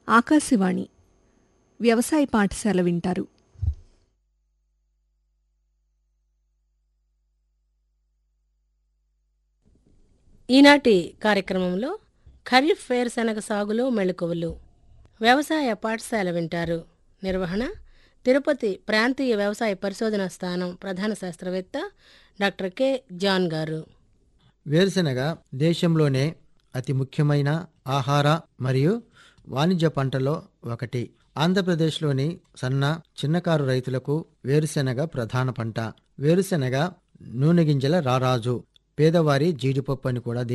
ఆకాశవాణి వ్యవసాయ పాఠశాల వింటారు ఈనాటి కార్యక్రమంలో ఖరీఫ్ వేరుశనగ సాగులో మెళకువలు వ్యవసాయ పాఠశాల వింటారు నిర్వహణ తిరుపతి ప్రాంతీయ వ్యవసాయ పరిశోధనా స్థానం ప్రధాన శాస్త్రవేత్త డాక్టర్ కె జాన్ గారు వేరుశెనగ దేశంలోనే అతి ముఖ్యమైన ఆహార మరియు వాణిజ్య పంటలో ఒకటి ఆంధ్రప్రదేశ్లోని సన్న చిన్నకారు రైతులకు వేరుశెనగ ప్రధాన పంట వేరుశెనగ నూనె గింజల రారాజు పేదవారి జీడిపప్పు అని కూడా దీన్ని